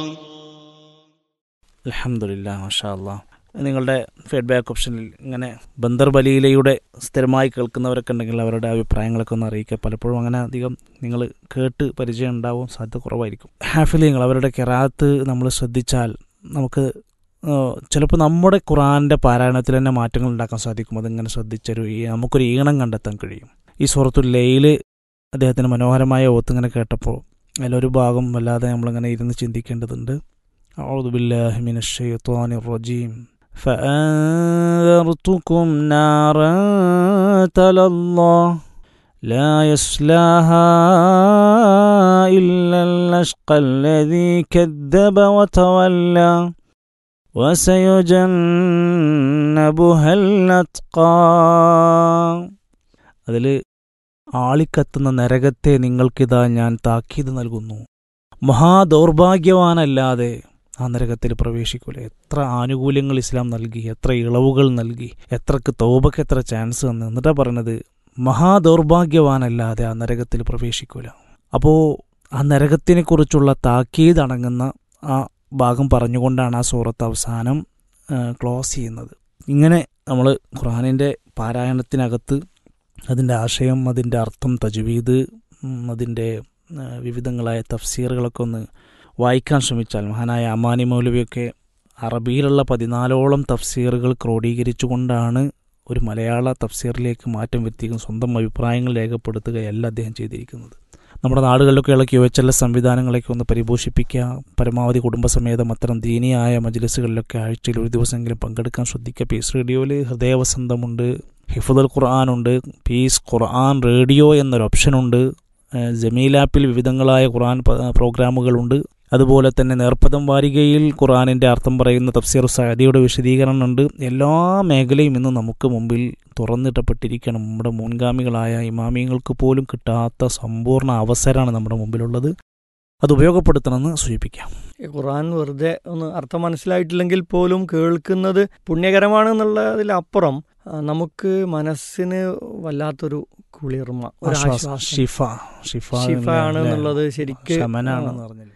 അലഹമില്ല മാഷാ അല്ലാ നിങ്ങളുടെ ഫീഡ്ബാക്ക് ഓപ്ഷനിൽ ഇങ്ങനെ ബന്ദർബലിയിലയുടെ സ്ഥിരമായി കേൾക്കുന്നവരൊക്കെ ഉണ്ടെങ്കിൽ അവരുടെ അഭിപ്രായങ്ങളൊക്കെ ഒന്ന് അറിയിക്കുക പലപ്പോഴും അങ്ങനെ അധികം നിങ്ങൾ കേട്ട് പരിചയം ഉണ്ടാവും സാധ്യത കുറവായിരിക്കും ഹാഫിലിങ്ങൾ അവരുടെ കെറാത്ത് നമ്മൾ ശ്രദ്ധിച്ചാൽ നമുക്ക് ചിലപ്പോൾ നമ്മുടെ ഖുറാൻ്റെ പാരായണത്തിൽ തന്നെ മാറ്റങ്ങൾ ഉണ്ടാക്കാൻ സാധിക്കും അതിങ്ങനെ ശ്രദ്ധിച്ചൊരു ഈ നമുക്കൊരു ഈണം കണ്ടെത്താൻ കഴിയും ഈ സുഹൃത്തു ലയിൽ അദ്ദേഹത്തിന് മനോഹരമായ ഓത്തിങ്ങനെ കേട്ടപ്പോൾ അതിലൊരു ഭാഗം വല്ലാതെ നമ്മളിങ്ങനെ ഇരുന്ന് ചിന്തിക്കേണ്ടതുണ്ട് أعوذ بالله من الشيطان الرجيم فأنذرتكم نارا تلظى لا يصلاها إلا الأشقى الذي كذب وتولى وسيجنبها الأتقى അതിൽ ആളിക്കത്തുന്ന നരകത്തെ നിങ്ങൾക്കിതാ ഞാൻ താക്കീത് നൽകുന്നു മഹാദൗർഭാഗ്യവാനല്ലാതെ ആ നരകത്തിൽ പ്രവേശിക്കൂല എത്ര ആനുകൂല്യങ്ങൾ ഇസ്ലാം നൽകി എത്ര ഇളവുകൾ നൽകി എത്രക്ക് തോപക്ക് എത്ര ചാൻസ് തന്നു എന്നിട്ടാ പറയണത് മഹാദൗർഭാഗ്യവാനല്ലാതെ ആ നരകത്തിൽ പ്രവേശിക്കൂല അപ്പോൾ ആ നരകത്തിനെ കുറിച്ചുള്ള താക്കീത് അടങ്ങുന്ന ആ ഭാഗം പറഞ്ഞുകൊണ്ടാണ് ആ സൂറത്ത് അവസാനം ക്ലോസ് ചെയ്യുന്നത് ഇങ്ങനെ നമ്മൾ ഖുറാനിൻ്റെ പാരായണത്തിനകത്ത് അതിൻ്റെ ആശയം അതിൻ്റെ അർത്ഥം തജ്വീദ് അതിൻ്റെ വിവിധങ്ങളായ തഫ്സീറുകളൊക്കെ ഒന്ന് വായിക്കാൻ ശ്രമിച്ചാൽ മഹാനായ അമാനി മൗലവിയൊക്കെ അറബിയിലുള്ള പതിനാലോളം തഫ്സീറുകൾ ക്രോഡീകരിച്ചുകൊണ്ടാണ് ഒരു മലയാള തഫ്സീറിലേക്ക് മാറ്റം വരുത്തിയിരിക്കുന്ന സ്വന്തം അഭിപ്രായങ്ങൾ രേഖപ്പെടുത്തുകയല്ല അദ്ദേഹം ചെയ്തിരിക്കുന്നത് നമ്മുടെ നാടുകളിലൊക്കെയുള്ള ക്യു എച്ച് എൽ എസ് സംവിധാനങ്ങളൊക്കെ ഒന്ന് പരിപോഷിപ്പിക്കുക പരമാവധി കുടുംബസമേതം അത്തരം ദീനിയായ മജ്ലിസുകളിലൊക്കെ ആഴ്ചയിൽ ഒരു ദിവസമെങ്കിലും പങ്കെടുക്കാൻ ശ്രദ്ധിക്കുക പീസ് റേഡിയോയിൽ ഹൃദയവസന്തമുണ്ട് ഹിഫുദുൽ ഖുർആാനുണ്ട് പീസ് ഖുർആൻ റേഡിയോ എന്നൊരു ഓപ്ഷനുണ്ട് ജമീൽ ആപ്പിൽ വിവിധങ്ങളായ ഖുർആൻ പ്രോഗ്രാമുകളുണ്ട് അതുപോലെ തന്നെ നേർപ്പദം വാരികയിൽ ഖുർആാനിൻ്റെ അർത്ഥം പറയുന്ന തഫ്സീർ സാദിയുടെ വിശദീകരണമുണ്ട് എല്ലാ മേഖലയും ഇന്ന് നമുക്ക് മുമ്പിൽ തുറന്നിട്ടപ്പെട്ടിരിക്കണം നമ്മുടെ മുൻഗാമികളായ ഇമാമിയങ്ങൾക്ക് പോലും കിട്ടാത്ത സമ്പൂർണ്ണ അവസരമാണ് നമ്മുടെ മുമ്പിലുള്ളത് അത് ഉപയോഗപ്പെടുത്തണമെന്ന് സൂചിപ്പിക്കാം ഖുർആൻ വെറുതെ ഒന്ന് അർത്ഥം മനസ്സിലായിട്ടില്ലെങ്കിൽ പോലും കേൾക്കുന്നത് പുണ്യകരമാണെന്നുള്ളതിലപ്പുറം നമുക്ക് മനസ്സിന് വല്ലാത്തൊരു കുളിർമ ഒരു ഷിഫ ഷിഫ ഷിഫ ആണ് എന്നുള്ളത് ശരിക്ക് ശമനാണെന്ന് പറഞ്ഞില്ല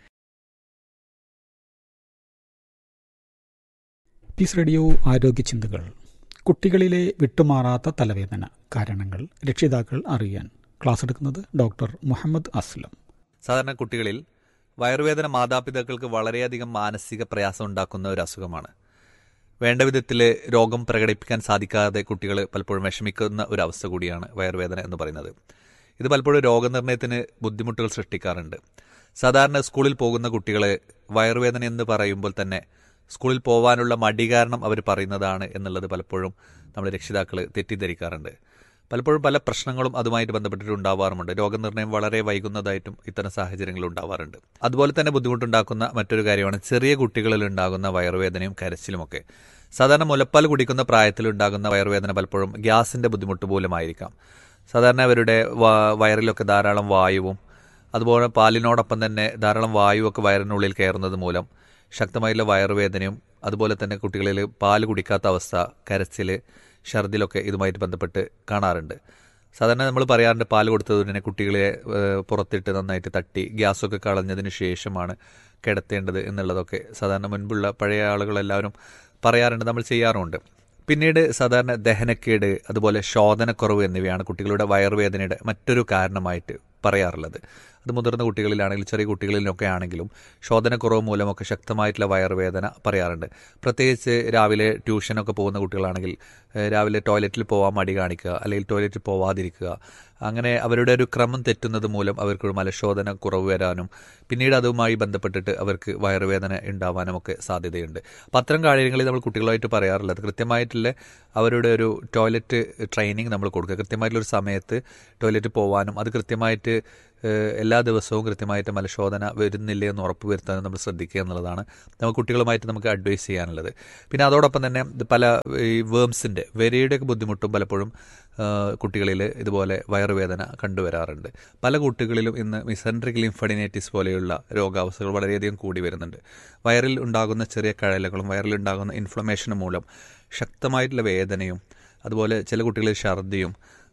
പീസ് റേഡിയോ ആരോഗ്യ ചിന്തകൾ കുട്ടികളിലെ വിട്ടുമാറാത്ത തലവേദന കാരണങ്ങൾ രക്ഷിതാക്കൾ അറിയാൻ ക്ലാസ് എടുക്കുന്നത് ഡോക്ടർ മുഹമ്മദ് അസ്ലം സാധാരണ കുട്ടികളിൽ വയറുവേദന മാതാപിതാക്കൾക്ക് വളരെയധികം മാനസിക പ്രയാസം ഉണ്ടാക്കുന്ന ഒരു അസുഖമാണ് വേണ്ട വിധത്തിൽ രോഗം പ്രകടിപ്പിക്കാൻ സാധിക്കാതെ കുട്ടികൾ പലപ്പോഴും വിഷമിക്കുന്ന ഒരു അവസ്ഥ കൂടിയാണ് വയറുവേദന എന്ന് പറയുന്നത് ഇത് പലപ്പോഴും രോഗനിർണയത്തിന് ബുദ്ധിമുട്ടുകൾ സൃഷ്ടിക്കാറുണ്ട് സാധാരണ സ്കൂളിൽ പോകുന്ന കുട്ടികളെ വയറുവേദന എന്ന് പറയുമ്പോൾ തന്നെ സ്കൂളിൽ പോകാനുള്ള മടി കാരണം അവർ പറയുന്നതാണ് എന്നുള്ളത് പലപ്പോഴും നമ്മൾ രക്ഷിതാക്കൾ തെറ്റിദ്ധരിക്കാറുണ്ട് പലപ്പോഴും പല പ്രശ്നങ്ങളും അതുമായിട്ട് ബന്ധപ്പെട്ടിട്ട് ഉണ്ടാവാറുമുണ്ട് രോഗനിർണയം വളരെ വൈകുന്നതായിട്ടും ഇത്തരം സാഹചര്യങ്ങൾ ഉണ്ടാവാറുണ്ട് അതുപോലെ തന്നെ ബുദ്ധിമുട്ടുണ്ടാക്കുന്ന മറ്റൊരു കാര്യമാണ് ചെറിയ കുട്ടികളിൽ ഉണ്ടാകുന്ന വയറുവേദനയും കരച്ചിലുമൊക്കെ സാധാരണ മുലപ്പാൽ കുടിക്കുന്ന പ്രായത്തിൽ ഉണ്ടാകുന്ന വയറുവേദന പലപ്പോഴും ഗ്യാസിന്റെ ബുദ്ധിമുട്ട് മൂലമായിരിക്കാം സാധാരണ അവരുടെ വയറിലൊക്കെ ധാരാളം വായുവും അതുപോലെ പാലിനോടൊപ്പം തന്നെ ധാരാളം വായുവൊക്കെ വയറിനുള്ളിൽ കയറുന്നത് മൂലം ശക്തമായുള്ള വയറുവേദനയും അതുപോലെ തന്നെ കുട്ടികളിൽ പാല് കുടിക്കാത്ത അവസ്ഥ കരച്ചിൽ ഛർദിലൊക്കെ ഇതുമായിട്ട് ബന്ധപ്പെട്ട് കാണാറുണ്ട് സാധാരണ നമ്മൾ പറയാറുണ്ട് പാൽ കൊടുത്തതിനെ കുട്ടികളെ പുറത്തിട്ട് നന്നായിട്ട് തട്ടി ഗ്യാസൊക്കെ കളഞ്ഞതിന് ശേഷമാണ് കിടത്തേണ്ടത് എന്നുള്ളതൊക്കെ സാധാരണ മുൻപുള്ള പഴയ ആളുകളെല്ലാവരും പറയാറുണ്ട് നമ്മൾ ചെയ്യാറുമുണ്ട് പിന്നീട് സാധാരണ ദഹനക്കേട് അതുപോലെ ശോധനക്കുറവ് എന്നിവയാണ് കുട്ടികളുടെ വയറുവേദനയുടെ മറ്റൊരു കാരണമായിട്ട് പറയാറുള്ളത് അത് മുതിർന്ന കുട്ടികളിലാണെങ്കിലും ചെറിയ കുട്ടികളിലൊക്കെ ആണെങ്കിലും ശോധനക്കുറവ് മൂലമൊക്കെ ശക്തമായിട്ടുള്ള വയറുവേദന പറയാറുണ്ട് പ്രത്യേകിച്ച് രാവിലെ ട്യൂഷനൊക്കെ പോകുന്ന കുട്ടികളാണെങ്കിൽ രാവിലെ ടോയ്ലറ്റിൽ പോകാൻ മടി കാണിക്കുക അല്ലെങ്കിൽ ടോയ്ലറ്റിൽ പോവാതിരിക്കുക അങ്ങനെ അവരുടെ ഒരു ക്രമം തെറ്റുന്നത് മൂലം അവർക്ക് മലശോധന കുറവ് വരാനും പിന്നീട് അതുമായി ബന്ധപ്പെട്ടിട്ട് അവർക്ക് വയറുവേദന ഉണ്ടാവാനും ഒക്കെ സാധ്യതയുണ്ട് അപ്പം അത്തരം കാര്യങ്ങളിൽ നമ്മൾ കുട്ടികളായിട്ട് പറയാറുള്ളത് കൃത്യമായിട്ടുള്ള അവരുടെ ഒരു ടോയ്ലറ്റ് ട്രെയിനിങ് നമ്മൾ കൊടുക്കുക കൃത്യമായിട്ടുള്ള ഒരു സമയത്ത് ടോയ്ലറ്റ് പോകാനും അത് കൃത്യമായിട്ട് എല്ലാ ദിവസവും കൃത്യമായിട്ട് മലശോധന വരുന്നില്ലേ എന്ന് ഉറപ്പ് വരുത്താൻ നമ്മൾ ശ്രദ്ധിക്കുക എന്നുള്ളതാണ് നമുക്ക് കുട്ടികളുമായിട്ട് നമുക്ക് അഡ്വൈസ് ചെയ്യാനുള്ളത് പിന്നെ അതോടൊപ്പം തന്നെ പല ഈ വേംസിൻ്റെ വരയുടെയൊക്കെ ബുദ്ധിമുട്ടും പലപ്പോഴും കുട്ടികളിൽ ഇതുപോലെ വയറുവേദന കണ്ടുവരാറുണ്ട് പല കുട്ടികളിലും ഇന്ന് മിസൻട്രിക് ലിംഫഡിനൈറ്റിസ് പോലെയുള്ള രോഗാവസ്ഥകൾ വളരെയധികം കൂടി വരുന്നുണ്ട് വയറിൽ ഉണ്ടാകുന്ന ചെറിയ കഴലകളും വയറിൽ ഉണ്ടാകുന്ന ഇൻഫ്ലമേഷനും മൂലം ശക്തമായിട്ടുള്ള വേദനയും അതുപോലെ ചില കുട്ടികളിൽ ഛർദിയും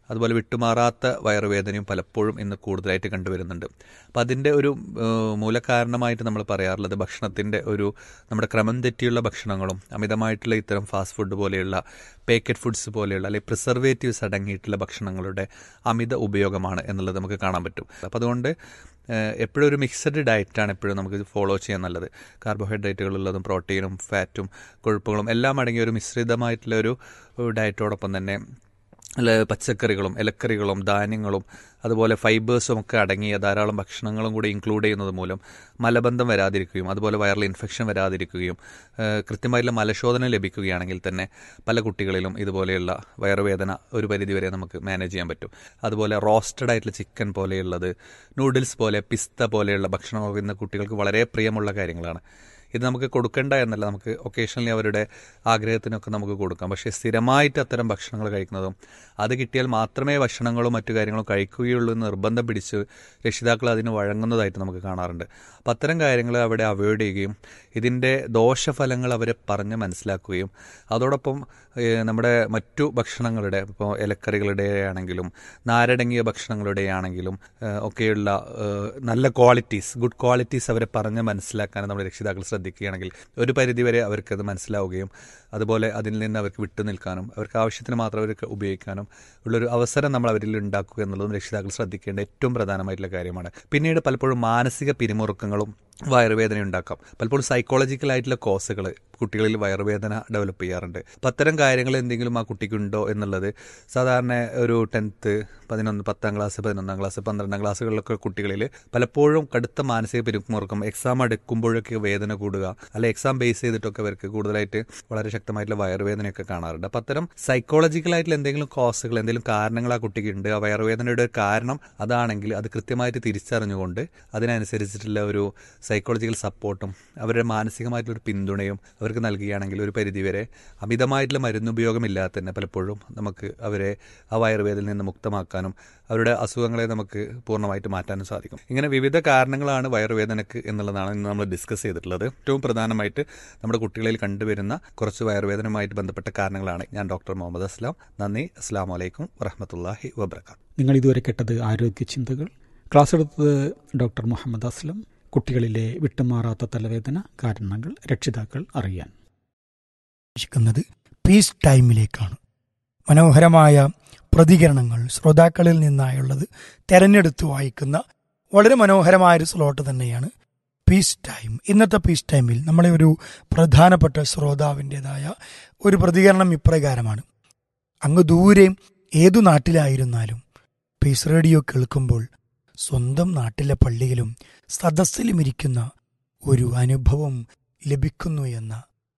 അതുപോലെ വിട്ടുമാറാത്ത വയറുവേദനയും പലപ്പോഴും ഇന്ന് കൂടുതലായിട്ട് കണ്ടുവരുന്നുണ്ട് അപ്പം അതിൻ്റെ ഒരു ഏഹ്, മൂലകാരണമായിട്ട് നമ്മൾ പറയാറുള്ളത് ഭക്ഷണത്തിൻ്റെ ഒരു നമ്മുടെ ക്രമം തെറ്റിയുള്ള ഭക്ഷണങ്ങളും അമിതമായിട്ടുള്ള ഇത്തരം ഫാസ്റ്റ് ഫുഡ് പോലെയുള്ള പാക്കറ്റ് ഫുഡ്സ് പോലെയുള്ള അല്ലെങ്കിൽ പ്രിസർവേറ്റീവ്സ് അടങ്ങിയിട്ടുള്ള ഭക്ഷണങ്ങളുടെ അമിത ഉപയോഗമാണ് എന്നുള്ളത് നമുക്ക് കാണാൻ പറ്റും അപ്പം അതുകൊണ്ട് ഏഹ്, എപ്പോഴും ഒരു മിക്സഡ് ഡയറ്റാണ് എപ്പോഴും നമുക്ക് ഫോളോ ചെയ്യാൻ നല്ലത് കാർബോഹൈഡ്രേറ്റുകളുള്ളതും പ്രോട്ടീനും ഫാറ്റും കൊഴുപ്പുകളും എല്ലാം അടങ്ങിയ ഒരു മിശ്രിതമായിട്ടുള്ള ഒരു ഡയറ്റോടൊപ്പം തന്നെ അല്ല പച്ചക്കറികളും ഇലക്കറികളും ധാന്യങ്ങളും അതുപോലെ ഫൈബേഴ്സും ഒക്കെ അടങ്ങിയ ധാരാളം ഭക്ഷണങ്ങളും കൂടി ഇൻക്ലൂഡ് ചെയ്യുന്നത് മൂലം മലബന്ധം വരാതിരിക്കുകയും അതുപോലെ വൈറൽ ഇൻഫെക്ഷൻ വരാതിരിക്കുകയും ഏഹ്, കൃത്യമായിട്ടുള്ള മലശോധന ലഭിക്കുകയാണെങ്കിൽ തന്നെ പല കുട്ടികളിലും ഇതുപോലെയുള്ള വയറുവേദന ഒരു പരിധിവരെ നമുക്ക് മാനേജ് ചെയ്യാൻ പറ്റും അതുപോലെ റോസ്റ്റഡ് ആയിട്ടുള്ള ചിക്കൻ പോലെയുള്ളത് നൂഡിൽസ് പോലെ പിസ്ത പോലെയുള്ള ഭക്ഷണമൊക്കെ ഇന്ന് കുട്ടികൾക്ക് വളരെ പ്രിയമുള്ള കാര്യങ്ങളാണ് ഇത് നമുക്ക് കൊടുക്കേണ്ട എന്നല്ല നമുക്ക് ഒക്കേഷണലി അവരുടെ ആഗ്രഹത്തിനൊക്കെ നമുക്ക് കൊടുക്കാം പക്ഷേ സ്ഥിരമായിട്ട് അത്തരം ഭക്ഷണങ്ങൾ കഴിക്കുന്നതും അത് കിട്ടിയാൽ മാത്രമേ ഭക്ഷണങ്ങളും മറ്റു കാര്യങ്ങളും കഴിക്കുകയുള്ളൂ എന്ന് നിർബന്ധം പിടിച്ച് രക്ഷിതാക്കൾ അതിന് വഴങ്ങുന്നതായിട്ട് നമുക്ക് കാണാറുണ്ട് അപ്പം അത്തരം കാര്യങ്ങൾ അവിടെ അവോയ്ഡ് ചെയ്യുകയും ഇതിൻ്റെ ദോഷഫലങ്ങൾ അവരെ പറഞ്ഞ് മനസ്സിലാക്കുകയും അതോടൊപ്പം ഏഹ്, നമ്മുടെ മറ്റു ഭക്ഷണങ്ങളുടെ ഇപ്പോൾ ഇലക്കറികളുടെ ആണെങ്കിലും നാരടങ്ങിയ ഭക്ഷണങ്ങളുടെ ആണെങ്കിലും ഏഹ്, ഒക്കെയുള്ള ഏഹ്, നല്ല ക്വാളിറ്റീസ് ഗുഡ് ക്വാളിറ്റീസ് അവരെ പറഞ്ഞ് മനസ്സിലാക്കാൻ നമ്മുടെ രക്ഷിതാക്കൾ ശ്രദ്ധിക്കുകയാണെങ്കിൽ ഒരു പരിധിവരെ അവർക്കത് മനസ്സിലാവുകയും അതുപോലെ അതിൽ നിന്ന് അവർക്ക് വിട്ടു നിൽക്കാനും അവർക്ക് ആവശ്യത്തിന് മാത്രം അവർക്ക് ഉപയോഗിക്കാനും ഉള്ളൊരു അവസരം നമ്മൾ അവരിൽ ഉണ്ടാക്കുക എന്നുള്ളതും രക്ഷിതാക്കൾ ശ്രദ്ധിക്കേണ്ട ഏറ്റവും പ്രധാനമായിട്ടുള്ള കാര്യമാണ് പിന്നീട് പലപ്പോഴും മാനസിക പിരിമുറുക്കങ്ങളും വയറുവേദന ഉണ്ടാക്കാം പലപ്പോഴും സൈക്കോളജിക്കൽ ആയിട്ടുള്ള കോസുകൾ കുട്ടികളിൽ വയറുവേദന ഡെവലപ്പ് ചെയ്യാറുണ്ട് അപ്പം അത്തരം കാര്യങ്ങൾ എന്തെങ്കിലും ആ കുട്ടിക്കുണ്ടോ എന്നുള്ളത് സാധാരണ ഒരു ടെൻത്ത് പതിനൊന്ന് പത്താം ക്ലാസ് പതിനൊന്നാം ക്ലാസ് പന്ത്രണ്ടാം ക്ലാസ്സുകളിലൊക്കെ കുട്ടികളിൽ പലപ്പോഴും കടുത്ത മാനസിക പിരിമുറുക്കം എക്സാം അടുക്കുമ്പോഴൊക്കെ വേദന കൂടുക അല്ലെ എക്സാം ബേസ് ചെയ്തിട്ടൊക്കെ അവർക്ക് കൂടുതലായിട്ട് വളരെ ശക്തമായിട്ടുള്ള വയറുവേദനയൊക്കെ കാണാറുണ്ട് അപ്പം അത്തരം സൈക്കോളജിക്കൽ ആയിട്ടുള്ള എന്തെങ്കിലും കോസുകൾ എന്തെങ്കിലും കാരണങ്ങൾ ആ കുട്ടിക്ക് ഉണ്ട് ആ വയറുവേദനയുടെ ഒരു കാരണം അതാണെങ്കിൽ അത് കൃത്യമായിട്ട് തിരിച്ചറിഞ്ഞുകൊണ്ട് അതിനനുസരിച്ചിട്ടുള്ള ഒരു സൈക്കോളജിക്കൽ സപ്പോർട്ടും അവരുടെ മാനസികമായിട്ടുള്ള ഒരു പിന്തുണയും അവർക്ക് നൽകുകയാണെങ്കിൽ ഒരു പരിധിവരെ അമിതമായിട്ടുള്ള മരുന്നുപയോഗമില്ലാതെ തന്നെ പലപ്പോഴും നമുക്ക് അവരെ ആ വയറുവേദനയിൽ നിന്ന് മുക്തമാക്കാനും അവരുടെ അസുഖങ്ങളെ നമുക്ക് പൂർണ്ണമായിട്ട് മാറ്റാനും സാധിക്കും ഇങ്ങനെ വിവിധ കാരണങ്ങളാണ് വയറുവേദനക്ക് എന്നുള്ളതാണ് ഇന്ന് നമ്മൾ ഡിസ്കസ് ചെയ്തിട്ടുള്ളത് ഏറ്റവും പ്രധാനമായിട്ട് നമ്മുടെ കുട്ടികളിൽ കണ്ടുവരുന്ന കുറച്ച് വയറുവേദനയുമായിട്ട് ബന്ധപ്പെട്ട കാരണങ്ങളാണ് ഞാൻ ഡോക്ടർ മുഹമ്മദ് അസ്ലാം നന്ദി അസ്സാം വലൈക്കും വറഹമത്തല്ലാഹി വബർക്കാത്തു നിങ്ങൾ ഇതുവരെ കേട്ടത് ആരോഗ്യ ചിന്തകൾ ക്ലാസ് എടുത്തത് ഡോക്ടർ മുഹമ്മദ് അസ്ലം കുട്ടികളിലെ വിട്ടുമാറാത്ത തലവേദന കാരണങ്ങൾ രക്ഷിതാക്കൾ അറിയാൻ പ്രവേശിക്കുന്നത് പീസ് ടൈമിലേക്കാണ് മനോഹരമായ പ്രതികരണങ്ങൾ ശ്രോതാക്കളിൽ നിന്നായുള്ളത് തെരഞ്ഞെടുത്ത് വായിക്കുന്ന വളരെ മനോഹരമായ ഒരു സ്ലോട്ട് തന്നെയാണ് പീസ് ടൈം ഇന്നത്തെ പീസ് ടൈമിൽ നമ്മളെ ഒരു പ്രധാനപ്പെട്ട ശ്രോതാവിൻ്റെതായ ഒരു പ്രതികരണം ഇപ്രകാരമാണ് അങ്ങ് ദൂരെ ഏതു നാട്ടിലായിരുന്നാലും പീസ് റേഡിയോ കേൾക്കുമ്പോൾ സ്വന്തം നാട്ടിലെ പള്ളിയിലും സദസ്സിലും ഇരിക്കുന്ന ഒരു അനുഭവം ലഭിക്കുന്നു എന്ന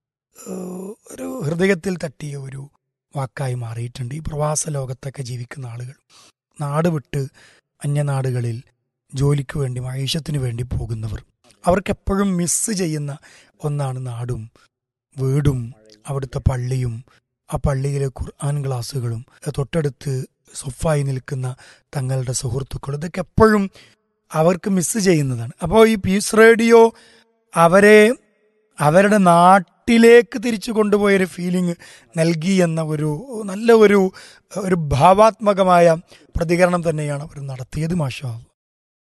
ഏഹ്, ഒരു ഹൃദയത്തിൽ തട്ടിയ ഒരു വാക്കായി മാറിയിട്ടുണ്ട് ഈ പ്രവാസ ലോകത്തൊക്കെ ജീവിക്കുന്ന ആളുകൾ നാട് വിട്ട് അന്യനാടുകളിൽ ജോലിക്ക് വേണ്ടി മഹേഷത്തിന് വേണ്ടി പോകുന്നവർ അവർക്കെപ്പോഴും മിസ് ചെയ്യുന്ന ഒന്നാണ് നാടും വീടും അവിടുത്തെ പള്ളിയും ആ പള്ളിയിലെ ഖുർആൻ ക്ലാസ്സുകളും തൊട്ടടുത്ത് സൊഫായി നിൽക്കുന്ന തങ്ങളുടെ സുഹൃത്തുക്കളും ഇതൊക്കെ എപ്പോഴും അവർക്ക് മിസ് ചെയ്യുന്നതാണ് അപ്പോൾ ഈ പീസ് റേഡിയോ അവരെ അവരുടെ നാട്ടിലേക്ക് തിരിച്ചു കൊണ്ടുപോയൊരു ഫീലിംഗ് നൽകി എന്ന ഒരു നല്ല ഒരു ഒരു ഭാവാത്മകമായ പ്രതികരണം തന്നെയാണ് അവർ നടത്തിയത് മാഷാ അല്ലാ.